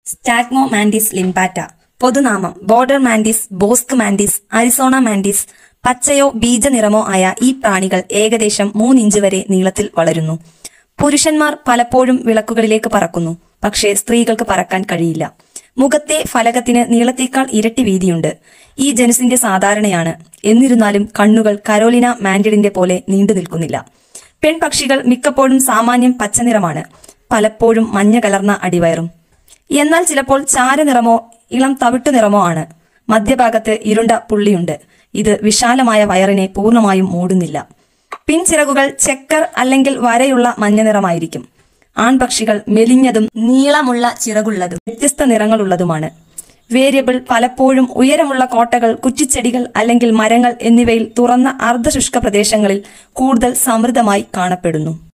സ്റ്റാഗ്മോ stagmomantis ലിംപാറ്റ പൊതുനാമം border mantis Bosc mantis Arizona mantis പച്ചയോ ബീജനിറമോ ആയ ഈ പ്രാണികൾ ഏകദേശം മൂന്നിഞ്ച് വരെ നീളത്തിൽ വളരുന്നു പുരുഷന്മാർ പലപ്പോഴും വിളക്കുകളിലേക്ക് പറക്കുന്നു പക്ഷേ സ്ത്രീകൾക്ക് പറക്കാൻ കഴിയില്ല മുഖത്തെ ഫലകത്തിന് നീളത്തേക്കാൾ ഇരട്ടി വീതിയുണ്ട് ഈ ജനുസിന്റെ സാധാരണയാണ് എന്നിരുന്നാലും കണ്ണുകൾ കരോലിന മാൻഡിഡിന്റെ പോലെ നീണ്ടു നിൽക്കുന്നില്ല പെൺപക്ഷികൾ മിക്കപ്പോഴും സാമാന്യം പച്ചനിറമാണ് പലപ്പോഴും മഞ്ഞ കലർന്ന അടിവയറും എന്നാൽ ചിലപ്പോൾ ചാരനിറമോ ഇളം തവിട്ടു നിറമോ ആണ് മധ്യഭാഗത്ത് ഇരുണ്ട പുള്ളിയുണ്ട് ഇത് വിശാലമായ വയറിനെ പൂർണ്ണമായും മൂടുന്നില്ല പിൻചിറകുകൾ ചെക്കർ അല്ലെങ്കിൽ വരയുള്ള മഞ്ഞ നിറമായിരിക്കും ആൺപക്ഷികൾ മെലിഞ്ഞതും നീളമുള്ള ചിറകുള്ളതും വ്യത്യസ്ത നിറങ്ങളുള്ളതുമാണ് വേരിയബിൾ പലപ്പോഴും ഉയരമുള്ള കോട്ടകൾ കുറ്റിച്ചെടികൾ അല്ലെങ്കിൽ മരങ്ങൾ എന്നിവയിൽ തുറന്ന അർദ്ധശുഷ്ക പ്രദേശങ്ങളിൽ കൂടുതൽ സമൃദ്ധമായി കാണപ്പെടുന്നു